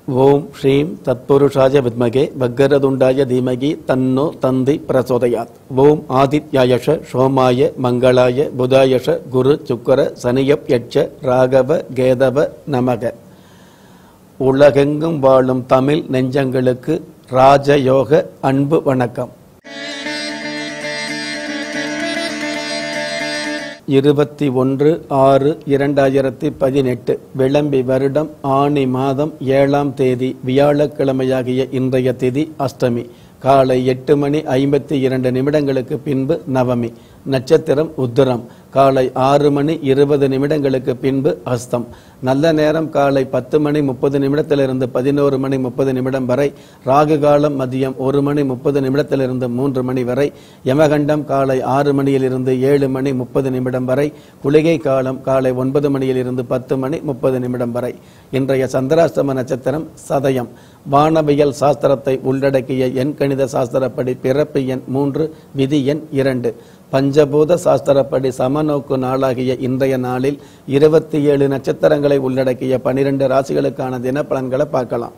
ஓம் ஸ்ரீம் தத்புருஷாய வித்மகே வக்கரதுண்டாய தீமகி தன்னோ தந்தி பிரசோதயாத் ஓம் ஆதித்யாயஷ சோமாய மங்களாய புதாயஷ குரு சுக்கர சனியப் யட்ச ராகவ கேதவ நமக உலகெங்கும் வாழும் தமிழ் நெஞ்சங்களுக்கு ராஜயோக அன்பு வணக்கம் இருபத்தி ஒன்று ஆறு இரண்டாயிரத்தி பதினெட்டு விளம்பி வருடம் ஆணி மாதம் ஏழாம் தேதி வியாழக்கிழமையாகிய இன்றைய திதி அஷ்டமி காலை எட்டு மணி ஐம்பத்தி இரண்டு நிமிடங்களுக்கு பின்பு நவமி நட்சத்திரம் உத்திரம் காலை ஆறு மணி இருபது நிமிடங்களுக்கு பின்பு அஸ்தம் நல்ல நேரம் காலை பத்து மணி முப்பது நிமிடத்திலிருந்து பதினோரு மணி முப்பது நிமிடம் வரை ராகு காலம் மதியம் ஒரு மணி முப்பது நிமிடத்திலிருந்து மூன்று மணி வரை யமகண்டம் காலை ஆறு மணியிலிருந்து ஏழு மணி முப்பது நிமிடம் வரை குளிகை காலம் காலை ஒன்பது மணியிலிருந்து பத்து மணி முப்பது நிமிடம் வரை இன்றைய சந்திராஷ்டம நட்சத்திரம் சதயம் வானவியல் சாஸ்திரத்தை உள்ளடக்கிய எண் கணித சாஸ்திரப்படி பிறப்பு எண் மூன்று விதி எண் இரண்டு பஞ்சபூத சாஸ்திரப்படி சமநோக்கு நாளாகிய இன்றைய நாளில் இருபத்தி ஏழு நட்சத்திரங்களை உள்ளடக்கிய பனிரெண்டு ராசிகளுக்கான தினப்பலன்களை பார்க்கலாம்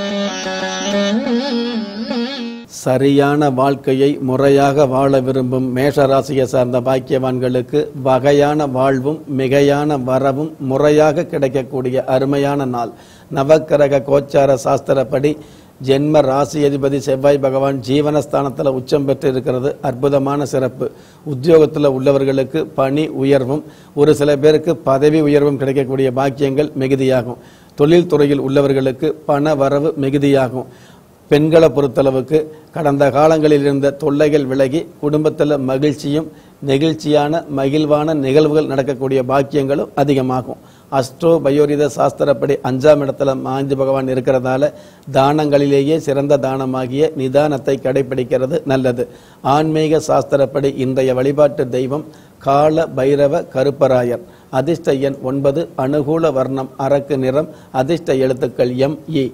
சரியான வாழ்க்கையை முறையாக வாழ விரும்பும் மேஷ ராசியை சார்ந்த பாக்கியவான்களுக்கு வகையான வாழ்வும் மிகையான வரவும் முறையாக கிடைக்கக்கூடிய அருமையான நாள் நவக்கிரக கோச்சார சாஸ்திரப்படி ஜென்ம ராசி அதிபதி செவ்வாய் பகவான் ஜீவனஸ்தானத்தில் உச்சம் பெற்று இருக்கிறது அற்புதமான சிறப்பு உத்தியோகத்தில் உள்ளவர்களுக்கு பணி உயர்வும் ஒரு சில பேருக்கு பதவி உயர்வும் கிடைக்கக்கூடிய பாக்கியங்கள் மிகுதியாகும் தொழில்துறையில் உள்ளவர்களுக்கு பண வரவு மிகுதியாகும் பெண்களை பொறுத்தளவுக்கு கடந்த காலங்களில் இருந்த தொல்லைகள் விலகி குடும்பத்தில் மகிழ்ச்சியும் நெகிழ்ச்சியான மகிழ்வான நிகழ்வுகள் நடக்கக்கூடிய பாக்கியங்களும் அதிகமாகும் அஸ்ட்ரோ பயோரித சாஸ்திரப்படி அஞ்சாம் இடத்துல மாந்தி பகவான் இருக்கிறதால தானங்களிலேயே சிறந்த தானமாகிய நிதானத்தை கடைபிடிக்கிறது நல்லது ஆன்மீக சாஸ்திரப்படி இன்றைய வழிபாட்டு தெய்வம் கால பைரவ கருப்பராயர் அதிர்ஷ்ட எண் ஒன்பது அனுகூல வர்ணம் அரக்கு நிறம் அதிர்ஷ்ட எழுத்துக்கள் எம் இ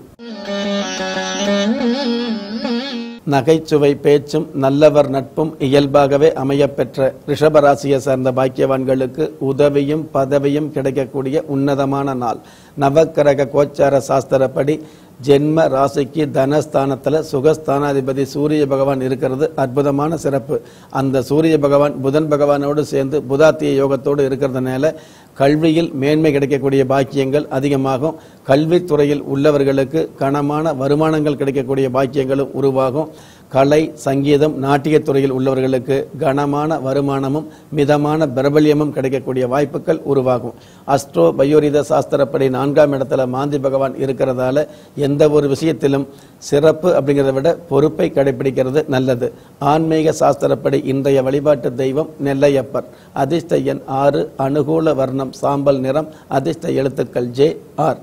நகைச்சுவை பேச்சும் நல்லவர் நட்பும் இயல்பாகவே அமையப்பெற்ற ரிஷபராசியை சார்ந்த பாக்கியவான்களுக்கு உதவியும் பதவியும் கிடைக்கக்கூடிய உன்னதமான நாள் நவக்கிரக கோச்சார சாஸ்திரப்படி ஜென்ம ராசிக்கு தனஸ்தானத்தில் சுகஸ்தானாதிபதி சூரிய பகவான் இருக்கிறது அற்புதமான சிறப்பு அந்த சூரிய பகவான் புதன் பகவானோடு சேர்ந்து புதாத்திய யோகத்தோடு இருக்கிறதுனால கல்வியில் மேன்மை கிடைக்கக்கூடிய பாக்கியங்கள் அதிகமாகும் கல்வித்துறையில் உள்ளவர்களுக்கு கனமான வருமானங்கள் கிடைக்கக்கூடிய பாக்கியங்களும் உருவாகும் கலை சங்கீதம் நாட்டியத் துறையில் உள்ளவர்களுக்கு கனமான வருமானமும் மிதமான பிரபல்யமும் கிடைக்கக்கூடிய வாய்ப்புகள் உருவாகும் அஸ்ட்ரோ பயோரித சாஸ்திரப்படி நான்காம் இடத்துல மாந்தி பகவான் இருக்கிறதால எந்த ஒரு விஷயத்திலும் சிறப்பு அப்படிங்கிறத விட பொறுப்பை கடைபிடிக்கிறது நல்லது ஆன்மீக சாஸ்திரப்படி இன்றைய வழிபாட்டு தெய்வம் நெல்லையப்பர் அதிர்ஷ்ட எண் ஆறு அனுகூல வர்ணம் சாம்பல் நிறம் அதிர்ஷ்ட எழுத்துக்கள் ஜே ஆர்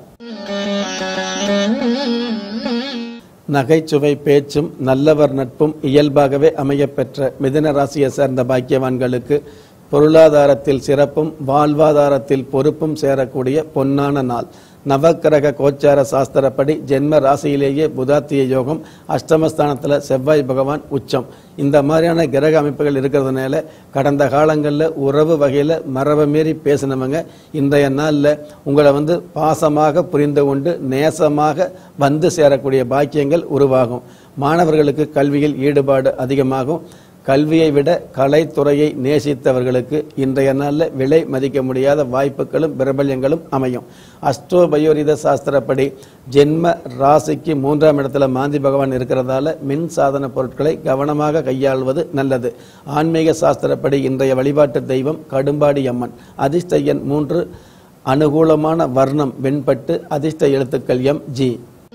நகைச்சுவை பேச்சும் நல்லவர் நட்பும் இயல்பாகவே அமையப்பெற்ற மிதன ராசியை சேர்ந்த பாக்கியவான்களுக்கு பொருளாதாரத்தில் சிறப்பும் வாழ்வாதாரத்தில் பொறுப்பும் சேரக்கூடிய பொன்னான நாள் நவக்கிரக கோச்சார சாஸ்திரப்படி ஜென்ம ராசியிலேயே புதாத்திய யோகம் அஷ்டமஸ்தானத்தில் செவ்வாய் பகவான் உச்சம் இந்த மாதிரியான கிரக அமைப்புகள் இருக்கிறதுனால கடந்த காலங்களில் உறவு வகையில் மரபை மீறி பேசினவங்க இன்றைய நாளில் உங்களை வந்து பாசமாக புரிந்து கொண்டு நேசமாக வந்து சேரக்கூடிய பாக்கியங்கள் உருவாகும் மாணவர்களுக்கு கல்வியில் ஈடுபாடு அதிகமாகும் கல்வியை விட கலைத்துறையை நேசித்தவர்களுக்கு இன்றைய நாளில் விலை மதிக்க முடியாத வாய்ப்புகளும் பிரபல்யங்களும் அமையும் அஸ்ட்ரோ பயோரித சாஸ்திரப்படி ஜென்ம ராசிக்கு மூன்றாம் இடத்துல மாந்தி பகவான் இருக்கிறதால மின் சாதன பொருட்களை கவனமாக கையாள்வது நல்லது ஆன்மீக சாஸ்திரப்படி இன்றைய வழிபாட்டு தெய்வம் கடும்பாடி அம்மன் அதிர்ஷ்ட எண் மூன்று அனுகூலமான வர்ணம் வெண்பட்டு அதிர்ஷ்ட எழுத்துக்கள் எம் ஜி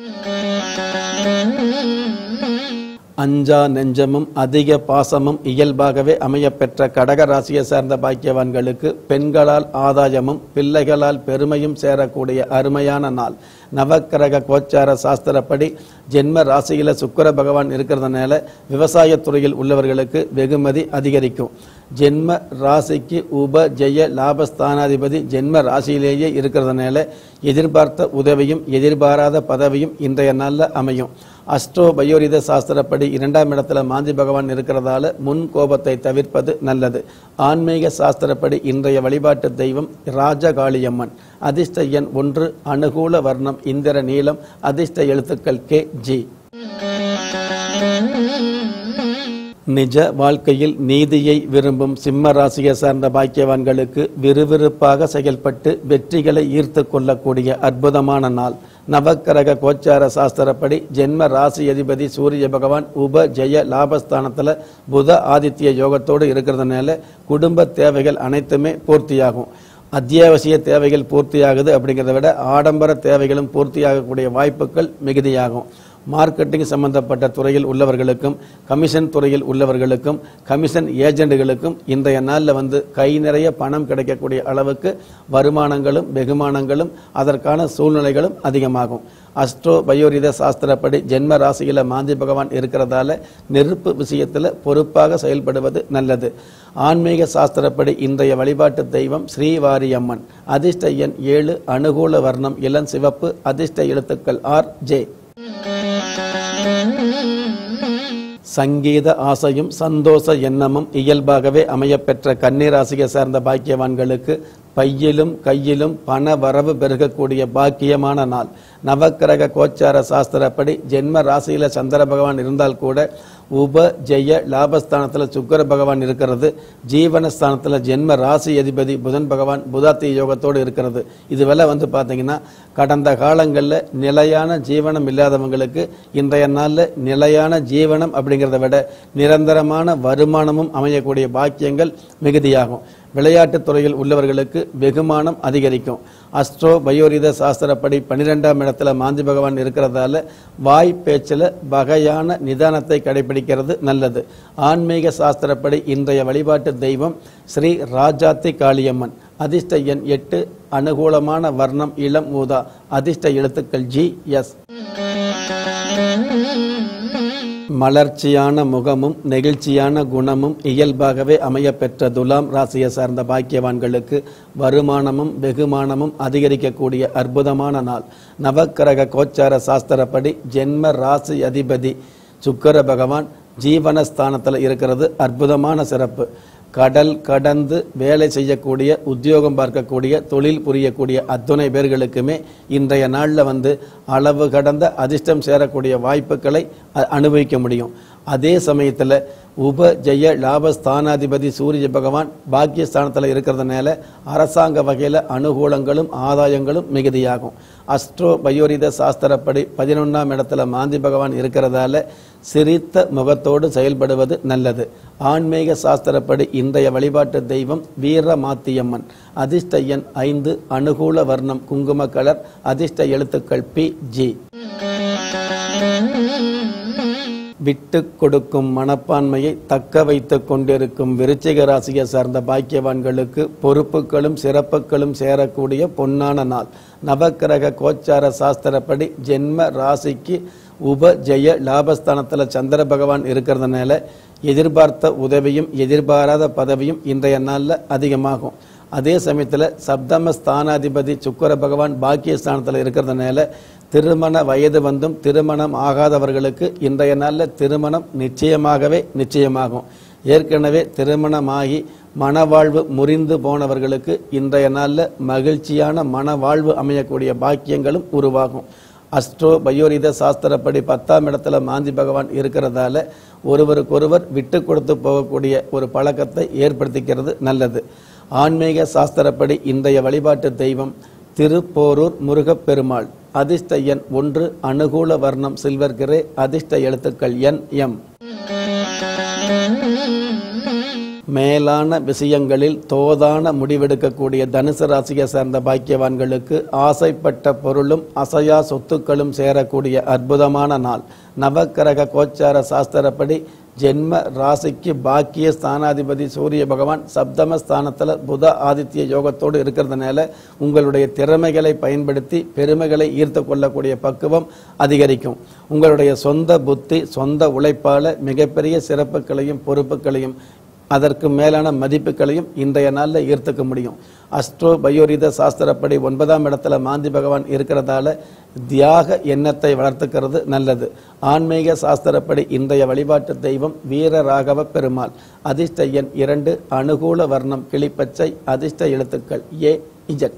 அஞ்சா நெஞ்சமும் அதிக பாசமும் இயல்பாகவே அமையப்பெற்ற கடக ராசியை சார்ந்த பாக்கியவான்களுக்கு பெண்களால் ஆதாயமும் பிள்ளைகளால் பெருமையும் சேரக்கூடிய அருமையான நாள் நவக்கிரக கோச்சார சாஸ்திரப்படி ஜென்ம ராசியில சுக்கிர பகவான் இருக்கிறதுனால விவசாயத்துறையில் உள்ளவர்களுக்கு வெகுமதி அதிகரிக்கும் ஜென்ம ராசிக்கு உப ஜெய லாபஸ்தானாதிபதி ஜென்ம ராசியிலேயே இருக்கிறதுனால எதிர்பார்த்த உதவியும் எதிர்பாராத பதவியும் இன்றைய நாளில் அமையும் அஸ்ட்ரோ பயோரித சாஸ்திரப்படி இரண்டாம் இடத்துல மாந்தி பகவான் இருக்கிறதால முன் கோபத்தை தவிர்ப்பது நல்லது ஆன்மீக சாஸ்திரப்படி இன்றைய வழிபாட்டு தெய்வம் ராஜகாளியம்மன் அதிர்ஷ்ட எண் ஒன்று அனுகூல வர்ணம் இந்திர நீளம் அதிர்ஷ்ட எழுத்துக்கள் கே ஜி நிஜ வாழ்க்கையில் நீதியை விரும்பும் சிம்ம ராசியை சார்ந்த பாக்கியவான்களுக்கு விறுவிறுப்பாக செயல்பட்டு வெற்றிகளை ஈர்த்து கொள்ளக்கூடிய அற்புதமான நாள் நவக்கிரக கோச்சார சாஸ்திரப்படி ஜென்ம ராசி அதிபதி சூரிய பகவான் உப ஜெய லாபஸ்தானத்தில் புத ஆதித்ய யோகத்தோடு இருக்கிறதுனால குடும்ப தேவைகள் அனைத்துமே பூர்த்தியாகும் அத்தியாவசிய தேவைகள் பூர்த்தியாகுது அப்படிங்கிறத விட ஆடம்பர தேவைகளும் பூர்த்தியாகக்கூடிய வாய்ப்புகள் மிகுதியாகும் மார்க்கெட்டிங் சம்பந்தப்பட்ட துறையில் உள்ளவர்களுக்கும் கமிஷன் துறையில் உள்ளவர்களுக்கும் கமிஷன் ஏஜெண்டுகளுக்கும் இன்றைய நாளில் வந்து கை நிறைய பணம் கிடைக்கக்கூடிய அளவுக்கு வருமானங்களும் வெகுமானங்களும் அதற்கான சூழ்நிலைகளும் அதிகமாகும் அஸ்ட்ரோ பயோரித சாஸ்திரப்படி ஜென்ம ராசியில் மாந்தி பகவான் இருக்கிறதால நெருப்பு விஷயத்தில் பொறுப்பாக செயல்படுவது நல்லது ஆன்மீக சாஸ்திரப்படி இன்றைய வழிபாட்டு தெய்வம் ஸ்ரீவாரியம்மன் அதிர்ஷ்ட எண் ஏழு அனுகூல வர்ணம் இளம் சிவப்பு அதிர்ஷ்ட எழுத்துக்கள் ஆர் ஜே சங்கீத ஆசையும் சந்தோஷ எண்ணமும் இயல்பாகவே அமையப்பெற்ற கன்னிராசியை சார்ந்த பாக்கியவான்களுக்கு பையிலும் கையிலும் பண வரவு பெருகக்கூடிய பாக்கியமான நாள் நவக்கிரக கோச்சார சாஸ்திரப்படி ஜென்ம ராசியில சந்திர பகவான் இருந்தால் கூட உப ஜெய லாபஸ்தானத்தில் சுக்கர பகவான் இருக்கிறது ஜீவனஸ்தானத்தில் ஜென்ம ராசி அதிபதி புதன் பகவான் புதாத்திய யோகத்தோடு இருக்கிறது இதுவெல்லாம் வந்து பார்த்தீங்கன்னா கடந்த காலங்களில் நிலையான ஜீவனம் இல்லாதவங்களுக்கு இன்றைய நாளில் நிலையான ஜீவனம் அப்படிங்கிறத விட நிரந்தரமான வருமானமும் அமையக்கூடிய பாக்கியங்கள் மிகுதியாகும் விளையாட்டுத் துறையில் உள்ளவர்களுக்கு வெகுமானம் அதிகரிக்கும் அஸ்ட்ரோ பயோரித சாஸ்திரப்படி பன்னிரெண்டாம் இடத்துல மாந்தி பகவான் இருக்கிறதால வாய் பேச்சில் வகையான நிதானத்தை கடைபிடிக்கிறது நல்லது ஆன்மீக சாஸ்திரப்படி இன்றைய வழிபாட்டு தெய்வம் ஸ்ரீ ராஜாத்தி காளியம்மன் அதிர்ஷ்ட எண் எட்டு அனுகூலமான வர்ணம் இளம் ஊதா அதிர்ஷ்ட எழுத்துக்கள் ஜி எஸ் மலர்ச்சியான முகமும் நெகிழ்ச்சியான குணமும் இயல்பாகவே அமையப்பெற்ற துலாம் ராசியை சார்ந்த பாக்கியவான்களுக்கு வருமானமும் வெகுமானமும் அதிகரிக்கக்கூடிய அற்புதமான நாள் நவக்கிரக கோச்சார சாஸ்திரப்படி ஜென்ம ராசி அதிபதி சுக்கர பகவான் ஜீவனஸ்தானத்தில் இருக்கிறது அற்புதமான சிறப்பு கடல் கடந்து வேலை செய்யக்கூடிய உத்தியோகம் பார்க்கக்கூடிய தொழில் புரியக்கூடிய அத்துணை பேர்களுக்குமே இன்றைய நாளில் வந்து அளவு கடந்த அதிர்ஷ்டம் சேரக்கூடிய வாய்ப்புகளை அ- அனுபவிக்க முடியும் அதே சமயத்தில் உப ஜெய லாபஸ்தானாதிபதி சூரிய பகவான் பாக்கியஸ்தானத்தில் இருக்கிறதுனால அரசாங்க வகையில் அனுகூலங்களும் ஆதாயங்களும் மிகுதியாகும் அஸ்ட்ரோ பயோரித சாஸ்திரப்படி பதினொன்றாம் இடத்துல மாந்தி பகவான் இருக்கிறதால சிரித்த முகத்தோடு செயல்படுவது நல்லது ஆன்மீக சாஸ்திரப்படி இன்றைய வழிபாட்டு தெய்வம் வீரமாத்தியம்மன் அதிர்ஷ்ட எண் ஐந்து அனுகூல வர்ணம் குங்கும கலர் அதிர்ஷ்ட எழுத்துக்கள் பி ஜி விட்டு கொடுக்கும் மனப்பான்மையை தக்க வைத்துக் கொண்டிருக்கும் விருச்சிக ராசியை சார்ந்த பாக்கியவான்களுக்கு பொறுப்புகளும் சிறப்புகளும் சேரக்கூடிய பொன்னான நாள் நவக்கிரக கோச்சார சாஸ்திரப்படி ஜென்ம ராசிக்கு உப ஜெய லாபஸ்தானத்தில் சந்திர பகவான் இருக்கிறதுனால எதிர்பார்த்த உதவியும் எதிர்பாராத பதவியும் இன்றைய நாளில் அதிகமாகும் அதே சமயத்தில் சப்தம ஸ்தானாதிபதி சுக்கர பகவான் பாக்கியஸ்தானத்தில் இருக்கிறதுனால திருமண வயது வந்தும் திருமணம் ஆகாதவர்களுக்கு இன்றைய நாளில் திருமணம் நிச்சயமாகவே நிச்சயமாகும் ஏற்கனவே திருமணமாகி மனவாழ்வு முறிந்து போனவர்களுக்கு இன்றைய நாளில் மகிழ்ச்சியான மனவாழ்வு அமையக்கூடிய பாக்கியங்களும் உருவாகும் அஸ்ட்ரோ பயோரித சாஸ்திரப்படி பத்தாம் இடத்துல மாந்தி பகவான் இருக்கிறதால ஒருவருக்கொருவர் விட்டு கொடுத்து போகக்கூடிய ஒரு பழக்கத்தை ஏற்படுத்திக்கிறது நல்லது ஆன்மீக சாஸ்திரப்படி இன்றைய வழிபாட்டு தெய்வம் திருப்போரூர் முருகப்பெருமாள் அதிர்ஷ்ட எண் ஒன்று அனுகூல வர்ணம் சில்வர் கிரே அதிர்ஷ்ட எழுத்துக்கள் என் எம் மேலான விஷயங்களில் தோதான முடிவெடுக்கக்கூடிய தனுசு ராசியை சேர்ந்த பாக்கியவான்களுக்கு ஆசைப்பட்ட பொருளும் அசையா சொத்துக்களும் சேரக்கூடிய அற்புதமான நாள் நவக்கிரக கோச்சார சாஸ்திரப்படி ஜென்ம ராசிக்கு பாக்கிய ஸ்தானாதிபதி சூரிய பகவான் சப்தம ஸ்தானத்தில் புத ஆதித்ய யோகத்தோடு இருக்கிறதுனால உங்களுடைய திறமைகளை பயன்படுத்தி பெருமைகளை ஈர்த்து கொள்ளக்கூடிய பக்குவம் அதிகரிக்கும் உங்களுடைய சொந்த புத்தி சொந்த உழைப்பால மிகப்பெரிய சிறப்புகளையும் பொறுப்புகளையும் அதற்கு மேலான மதிப்புகளையும் இன்றைய நாளில் ஈர்த்துக்க முடியும் அஸ்ட்ரோ பயோரித சாஸ்திரப்படி ஒன்பதாம் இடத்துல மாந்தி பகவான் இருக்கிறதால தியாக எண்ணத்தை வளர்த்துக்கிறது நல்லது ஆன்மீக சாஸ்திரப்படி இன்றைய வழிபாட்டு தெய்வம் வீர ராகவ பெருமாள் அதிர்ஷ்ட எண் இரண்டு அனுகூல வர்ணம் கிளிப்பச்சை அதிர்ஷ்ட எழுத்துக்கள் ஏ இஜட்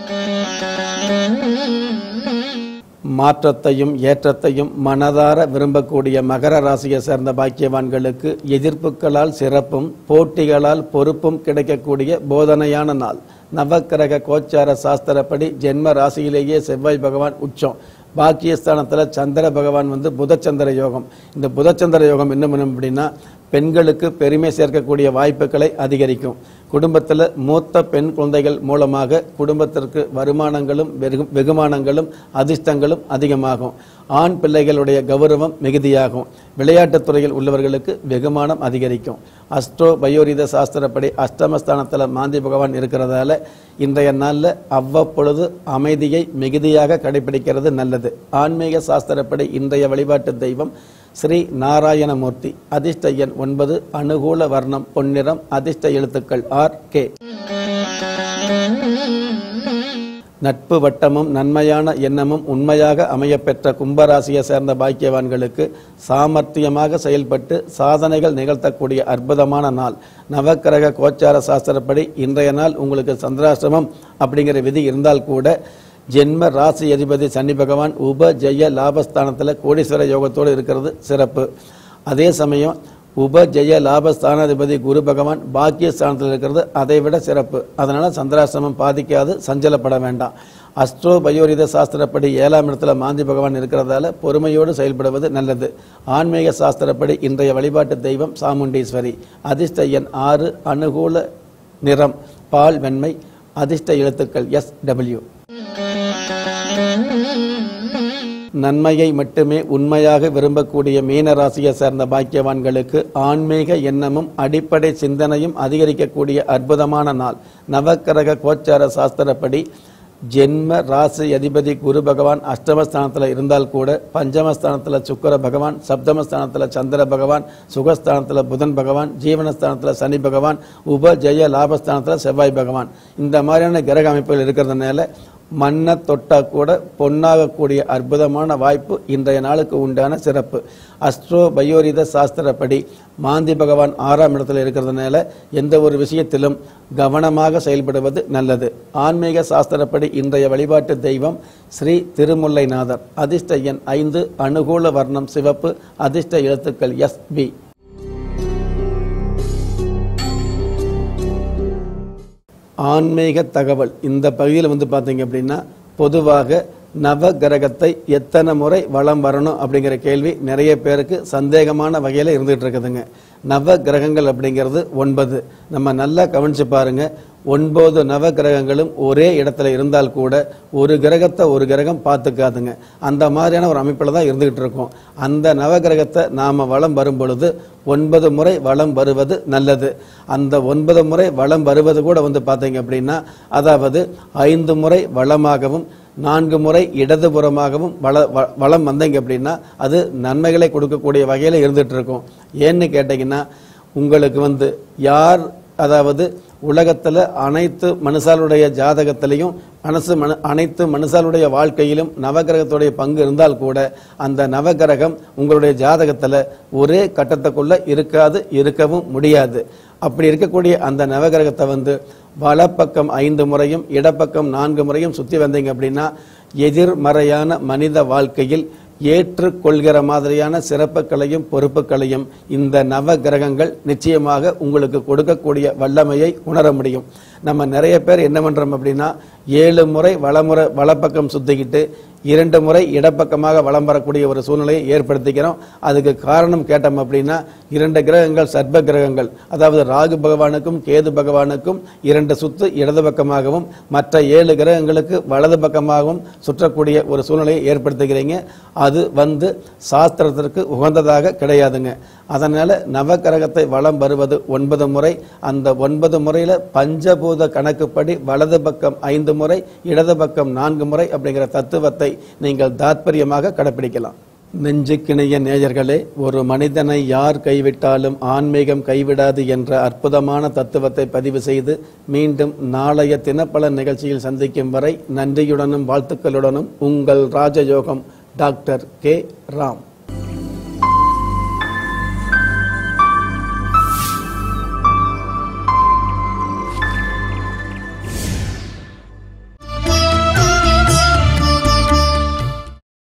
மாற்றத்தையும் ஏற்றத்தையும் மனதார விரும்பக்கூடிய மகர ராசியை சேர்ந்த பாக்கியவான்களுக்கு எதிர்ப்புகளால் சிறப்பும் போட்டிகளால் பொறுப்பும் கிடைக்கக்கூடிய போதனையான நாள் நவக்கிரக கோச்சார சாஸ்திரப்படி ஜென்ம ராசியிலேயே செவ்வாய் பகவான் உச்சம் பாக்கியஸ்தானத்தில் சந்திர பகவான் வந்து புதச்சந்திர யோகம் இந்த புதச்சந்திர யோகம் என்ன பண்ணும் அப்படின்னா பெண்களுக்கு பெருமை சேர்க்கக்கூடிய வாய்ப்புகளை அதிகரிக்கும் குடும்பத்தில் மூத்த பெண் குழந்தைகள் மூலமாக குடும்பத்திற்கு வருமானங்களும் வெகு- வெகுமானங்களும் அதிர்ஷ்டங்களும் அதிகமாகும் ஆண் பிள்ளைகளுடைய கௌரவம் மிகுதியாகும் விளையாட்டுத் துறையில் உள்ளவர்களுக்கு வெகுமானம் அதிகரிக்கும் அஸ்ட்ரோ பயோரித சாஸ்திரப்படி அஷ்டமஸ்தானத்தில் மாந்தி பகவான் இருக்கிறதால இன்றைய நாளில் அவ்வப்பொழுது அமைதியை மிகுதியாக கடைபிடிக்கிறது நல்லது ஆன்மீக சாஸ்திரப்படி இன்றைய வழிபாட்டு தெய்வம் ஸ்ரீ நாராயணமூர்த்தி அதிர்ஷ்ட எண் ஒன்பது அனுகூல வர்ணம் பொன்னிறம் அதிர்ஷ்ட எழுத்துக்கள் ஆர் கே நட்பு வட்டமும் நன்மையான எண்ணமும் உண்மையாக அமையப்பெற்ற கும்பராசியை சேர்ந்த பாக்கியவான்களுக்கு சாமர்த்தியமாக செயல்பட்டு சாதனைகள் நிகழ்த்தக்கூடிய அற்புதமான நாள் நவக்கிரக கோச்சார சாஸ்திரப்படி இன்றைய நாள் உங்களுக்கு சந்திராசிரமம் அப்படிங்கிற விதி இருந்தால் கூட ஜென்ம ராசி அதிபதி சனி பகவான் உப ஜெய லாபஸ்தானத்தில் கோடீஸ்வர யோகத்தோடு இருக்கிறது சிறப்பு அதே சமயம் உப ஜெய லாபஸ்தானாதிபதி குரு பகவான் பாக்கியஸ்தானத்தில் இருக்கிறது அதை விட சிறப்பு அதனால சந்திராசிரமம் பாதிக்காது சஞ்சலப்பட வேண்டாம் அஸ்ட்ரோ பயோரித சாஸ்திரப்படி ஏழாம் இடத்துல மாந்தி பகவான் இருக்கிறதால பொறுமையோடு செயல்படுவது நல்லது ஆன்மீக சாஸ்திரப்படி இன்றைய வழிபாட்டு தெய்வம் சாமுண்டீஸ்வரி அதிர்ஷ்ட எண் ஆறு அனுகூல நிறம் பால் வெண்மை அதிர்ஷ்ட எழுத்துக்கள் எஸ் டபிள்யூ நன்மையை மட்டுமே உண்மையாக விரும்பக்கூடிய மீன ராசியை சேர்ந்த பாக்கியவான்களுக்கு ஆன்மீக எண்ணமும் அடிப்படை சிந்தனையும் அதிகரிக்கக்கூடிய அற்புதமான நாள் நவக்கிரக கோச்சார சாஸ்திரப்படி ஜென்ம ராசி அதிபதி குரு பகவான் அஷ்டமஸ்தானத்தில் இருந்தால் கூட பஞ்சமஸ்தானத்தில் சுக்கிர பகவான் சப்தமஸ்தானத்தில் சந்திர பகவான் சுகஸ்தானத்தில் புதன் பகவான் ஜீவனஸ்தானத்தில் சனி பகவான் உப ஜெய லாபஸ்தானத்தில் செவ்வாய் பகவான் இந்த மாதிரியான கிரக அமைப்புகள் இருக்கிறதுனால மண்ணை தொட்டா கூட பொன்னாகக்கூடிய அற்புதமான வாய்ப்பு இன்றைய நாளுக்கு உண்டான சிறப்பு அஸ்ட்ரோ பயோரித சாஸ்திரப்படி மாந்தி பகவான் ஆறாம் இடத்துல இருக்கிறதுனால எந்த ஒரு விஷயத்திலும் கவனமாக செயல்படுவது நல்லது ஆன்மீக சாஸ்திரப்படி இன்றைய வழிபாட்டு தெய்வம் ஸ்ரீ திருமுல்லைநாதர் அதிர்ஷ்ட எண் ஐந்து அனுகூல வர்ணம் சிவப்பு அதிர்ஷ்ட எழுத்துக்கள் எஸ் பி ஆன்மீக தகவல் இந்த பகுதியில் வந்து பார்த்தீங்க அப்படின்னா பொதுவாக நவ கிரகத்தை எத்தனை முறை வலம் வரணும் அப்படிங்கிற கேள்வி நிறைய பேருக்கு சந்தேகமான வகையில் இருந்துகிட்டு இருக்குதுங்க நவ கிரகங்கள் அப்படிங்கிறது ஒன்பது நம்ம நல்லா கவனிச்சு பாருங்க ஒன்பது நவ கிரகங்களும் ஒரே இடத்துல இருந்தால் கூட ஒரு கிரகத்தை ஒரு கிரகம் பார்த்துக்காதுங்க அந்த மாதிரியான ஒரு அமைப்பில் தான் இருந்துகிட்டு இருக்கோம் அந்த நவ கிரகத்தை நாம் வலம் வரும் பொழுது ஒன்பது முறை வலம் வருவது நல்லது அந்த ஒன்பது முறை வலம் வருவது கூட வந்து பார்த்தீங்க அப்படின்னா அதாவது ஐந்து முறை வளமாகவும் நான்கு முறை இடதுபுறமாகவும் வள வ- வலம் வந்தீங்க அப்படின்னா அது நன்மைகளை கொடுக்கக்கூடிய வகையில் இருந்துட்டு இருக்கும் ஏன்னு கேட்டிங்கன்னா உங்களுக்கு வந்து யார் அதாவது உலகத்தில் அனைத்து மனுஷாலுடைய ஜாதகத்திலையும் மனசு மனு அனைத்து மனுஷாலுடைய வாழ்க்கையிலும் நவகிரகத்துடைய பங்கு இருந்தால் கூட அந்த நவகிரகம் உங்களுடைய ஜாதகத்தில் ஒரே கட்டத்துக்குள்ள இருக்காது இருக்கவும் முடியாது அப்படி இருக்கக்கூடிய அந்த நவகிரகத்தை வந்து வலப்பக்கம் ஐந்து முறையும் இடப்பக்கம் நான்கு முறையும் சுற்றி வந்தீங்க அப்படின்னா எதிர்மறையான மனித வாழ்க்கையில் ஏற்றுக்கொள்கிற மாதிரியான சிறப்புகளையும் பொறுப்புகளையும் இந்த நவ கிரகங்கள் நிச்சயமாக உங்களுக்கு கொடுக்கக்கூடிய வல்லமையை உணர முடியும் நம்ம நிறைய பேர் என்ன பண்றோம் அப்படின்னா ஏழு முறை வலமுறை வலப்பக்கம் சுத்திக்கிட்டு இரண்டு முறை இடப்பக்கமாக வலம் வரக்கூடிய ஒரு சூழ்நிலையை ஏற்படுத்திக்கிறோம் அதுக்கு காரணம் கேட்டோம் அப்படின்னா இரண்டு கிரகங்கள் சர்ப்ப கிரகங்கள் அதாவது ராகு பகவானுக்கும் கேது பகவானுக்கும் இரண்டு சுத்து இடது பக்கமாகவும் மற்ற ஏழு கிரகங்களுக்கு வலது பக்கமாகவும் சுற்றக்கூடிய ஒரு சூழ்நிலையை ஏற்படுத்துகிறீங்க அது வந்து சாஸ்திரத்திற்கு உகந்ததாக கிடையாதுங்க அதனால நவகிரகத்தை வலம் வருவது ஒன்பது முறை அந்த ஒன்பது முறையில பஞ்சபூத கணக்குப்படி வலது பக்கம் ஐந்து முறை இடது பக்கம் நான்கு முறை அப்படிங்கிற தத்துவத்தை நீங்கள் தாத்பரியமாக கடைபிடிக்கலாம் நெஞ்சுக்கிணைய நேயர்களே ஒரு மனிதனை யார் கைவிட்டாலும் ஆன்மீகம் கைவிடாது என்ற அற்புதமான தத்துவத்தை பதிவு செய்து மீண்டும் நாளைய தினப்பல நிகழ்ச்சியில் சந்திக்கும் வரை நன்றியுடனும் வாழ்த்துக்களுடனும் உங்கள் ராஜயோகம் டாக்டர் கே ராம்